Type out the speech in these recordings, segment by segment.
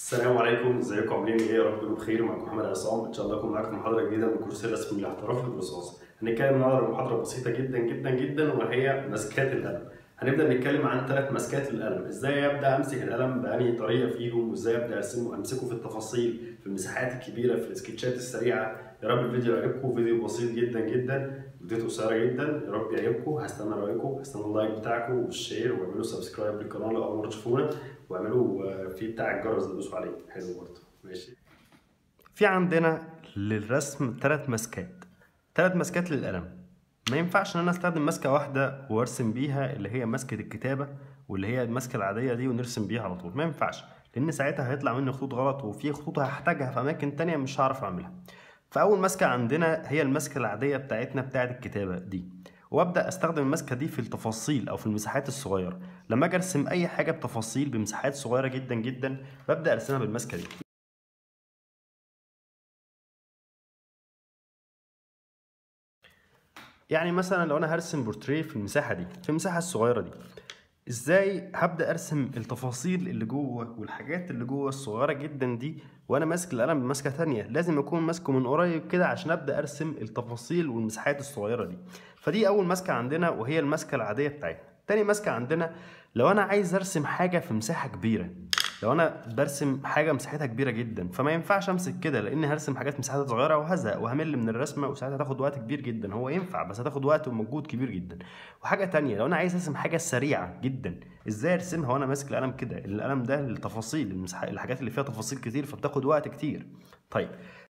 السلام عليكم ازيكم عاملين ايه يا رب تكونوا بخير معاكم محمد عصام ان شاء الله اكون معاكم محاضره جديده من كورس الرسم الاحترافي بالرصاص هنتكلم النهارده عن محاضره بسيطه جدا جدا جدا وهي مسكات القلم هنبدا نتكلم عن ثلاث مسكات للقلم ازاي ابدا امسك القلم بانهي طريقه فيهم وازاي ابدا ارسمه امسكه في التفاصيل في المساحات الكبيره في السكتشات السريعه يا رب الفيديو يعجبكم فيديو بسيط جدا جدا فيديو قصيره جدا يا رب يعجبكم هستنى رايكم هستنى اللايك بتاعكم والشير واعملوا سبسكرايب للقناه لو اول مره تشوفونا واعملوا آه، في بتاع الجرس اللي دوسوا عليه حلو برضه ماشي في عندنا للرسم ثلاث مسكات ثلاث مسكات للقلم ما ينفعش ان انا استخدم ماسكه واحده وارسم بيها اللي هي ماسكه الكتابه واللي هي الماسكه العاديه دي ونرسم بيها على طول ما ينفعش لان ساعتها هيطلع مني خطوط غلط وفي خطوط هحتاجها في اماكن تانية مش هعرف اعملها فاول ماسكه عندنا هي الماسكه العاديه بتاعتنا بتاعه الكتابه دي وابدا استخدم الماسكه دي في التفاصيل او في المساحات الصغيره لما اجي ارسم اي حاجه بتفاصيل بمساحات صغيره جدا جدا ببدا ارسمها بالماسكه دي يعني مثلا لو انا هرسم بورتريه في المساحه دي في المساحه الصغيره دي ازاي هبدا ارسم التفاصيل اللي جوه والحاجات اللي جوه الصغيره جدا دي وانا ماسك القلم بمسكه تانية لازم اكون ماسكه من قريب كده عشان ابدا ارسم التفاصيل والمساحات الصغيره دي فدي اول ماسكه عندنا وهي الماسكه العاديه بتاعتنا تاني ماسكه عندنا لو انا عايز ارسم حاجه في مساحه كبيره لو انا برسم حاجه مساحتها كبيره جدا فما ينفعش امسك كده لان هرسم حاجات مساحتها صغيره وهزهق وهمل من الرسمه وساعتها هتاخد وقت كبير جدا هو ينفع بس هتاخد وقت ومجهود كبير جدا وحاجه تانية لو انا عايز ارسم حاجه سريعه جدا ازاي ارسمها وانا ماسك القلم كده القلم ده للتفاصيل المسح... الحاجات اللي فيها تفاصيل كتير فبتاخد وقت كتير طيب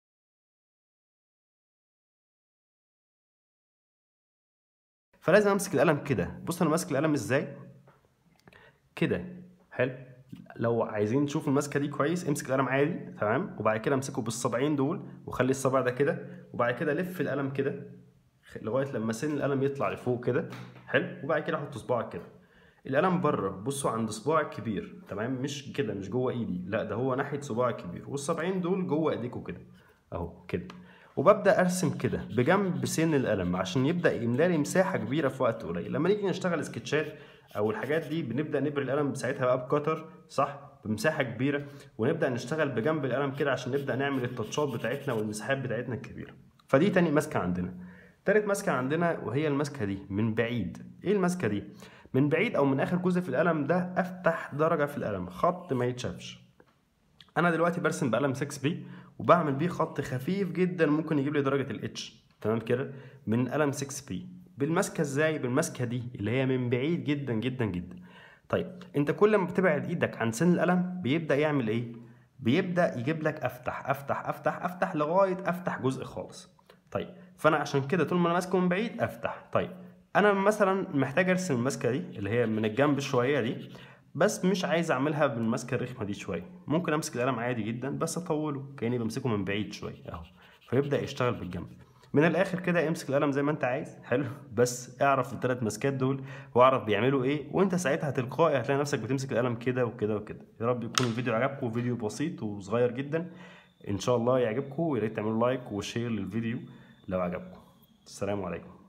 فلازم امسك القلم كده بص انا ماسك القلم ازاي كده حلو لو عايزين تشوفوا الماسكه دي كويس امسك القلم عادي تمام وبعد كده امسكه بالصبعين دول وخلي الصبع ده كده وبعد كده لف القلم كده خ- لغايه لما سن القلم يطلع لفوق كده حلو وبعد كده احط صباعك كده القلم بره بصوا عند صباعك الكبير تمام مش كده مش جوه ايدي لا ده هو ناحيه صباعك الكبير والصبعين دول جوه ايديكوا كده اهو كده وببدا ارسم كده بجنب سن القلم عشان يبدا يملالي مساحه كبيره في وقت قليل لما نيجي نشتغل سكتشات او الحاجات دي بنبدا نبري القلم ساعتها بقى بكتر صح بمساحه كبيره ونبدا نشتغل بجنب القلم كده عشان نبدا نعمل التاتشات بتاعتنا والمساحات بتاعتنا الكبيره فدي تاني ماسكه عندنا تالت ماسكه عندنا وهي الماسكه دي من بعيد ايه الماسكه دي من بعيد او من اخر جزء في القلم ده افتح درجه في القلم خط ما يتشافش انا دلوقتي برسم بقلم 6 بي وبعمل بيه خط خفيف جدا ممكن يجيب لي درجه الاتش تمام كده من قلم 6 بي بالماسكه ازاي بالماسكه دي اللي هي من بعيد جدا جدا جدا طيب انت كل ما بتبعد ايدك عن سن القلم بيبدا يعمل ايه بيبدا يجيب لك افتح افتح افتح افتح لغايه افتح جزء خالص طيب فانا عشان كده طول ما انا ماسكه من بعيد افتح طيب انا مثلا محتاج ارسم الماسكه دي اللي هي من الجنب شويه دي بس مش عايز اعملها بالماسكه الرخمه دي شويه ممكن امسك القلم عادي جدا بس اطوله كاني بمسكه من بعيد شويه اهو فيبدا يشتغل بالجنب من الاخر كده امسك القلم زي ما انت عايز حلو بس اعرف الثلاث ماسكات دول واعرف بيعملوا ايه وانت ساعتها تلقائي هتلاقي نفسك بتمسك القلم كده وكده وكده يا رب يكون الفيديو عجبكم فيديو بسيط وصغير جدا ان شاء الله يعجبكم ويا ريت تعملوا لايك وشير للفيديو لو عجبكم السلام عليكم